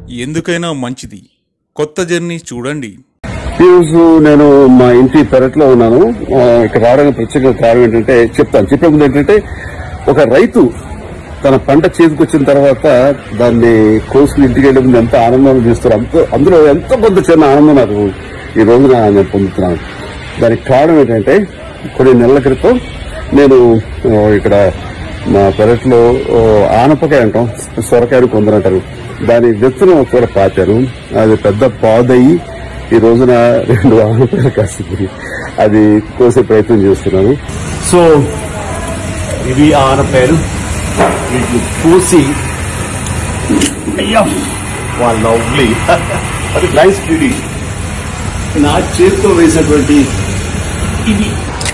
ఎందుకైనా మంచిది కొత్త జర్నీ చూడండి ఈరోజు నేను మా ఇంటి పెరట్లో ఉన్నాను ఆ, ఇక్కడ రావడానికి ప్రత్యేక కారణం ఏంటంటే చెప్తాను చెప్పే ముందు ఏంటంటే ఒక రైతు తన పంట చేతికొచ్చిన తర్వాత దాన్ని కోసుకుని ఇంటికి వెళ్ళే ముందు ఎంత ఆనందం తీస్తారు అంత అందులో ఎంతో కొంత చిన్న ఆనందం నాకు ఈ రోజున నేను పొందుతున్నాను దానికి కారణం ఏంటంటే కొన్ని నెలల క్రితం నేను ఆ, ఇక్కడ మా పెరట్లో ఆ, ఆనపకాయ అంటాం సొరకాయని కొందరంటారు దాని విత్తనం కూడా పాతాను అది పెద్ద పాదయ్యి ఈ రోజున రెండు ఆనపకాయలు కాసింది అది కోసే ప్రయత్నం చేస్తున్నాను సో ఇవి ఆనపేరు వీటిని పూసి అయ్యా వాళ్ళ లవ్లీ అది నైస్ బ్యూటీ నా చేతితో వేసినటువంటి ఇవి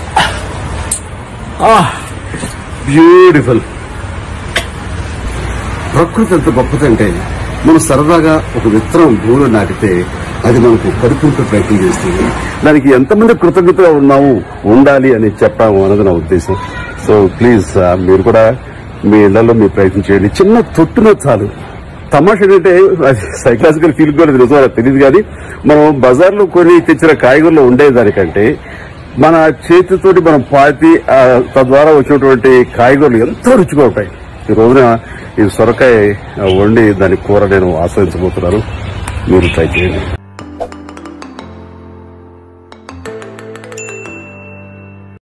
బ్యూటిఫుల్ ప్రకృతి ఎంత గొప్పదంటే మనం సరదాగా ఒక విత్తనం భూమిలో నాటితే అది మనకు కడుపుంటూ ప్రయత్నం చేస్తుంది దానికి ఎంతమంది కృతజ్ఞతగా ఉన్నాము ఉండాలి అని చెప్పాము అన్నది నా ఉద్దేశం సో ప్లీజ్ మీరు కూడా మీ ఇళ్లలో మీ ప్రయత్నం చేయండి చిన్న తొట్టున చాలు తమాష ఏంటంటే సైకలాజికల్ ఫీల్ కూడా నిజమో నాకు తెలియదు కానీ మనం బజార్లో కొని తెచ్చిన కాయగూరలో ఉండేదానికంటే మన చేతితోటి మనం పాతి ఆ, తద్వారా వచ్చినటువంటి కాయగూరలు ఎంతో రుచిగా ఉంటాయి ఈ రోజున ఈ సొరకాయ ఆ, వండి దాని కూర నేను ఆస్వాదించబోతున్నాను మీరు ట్రై చేయండి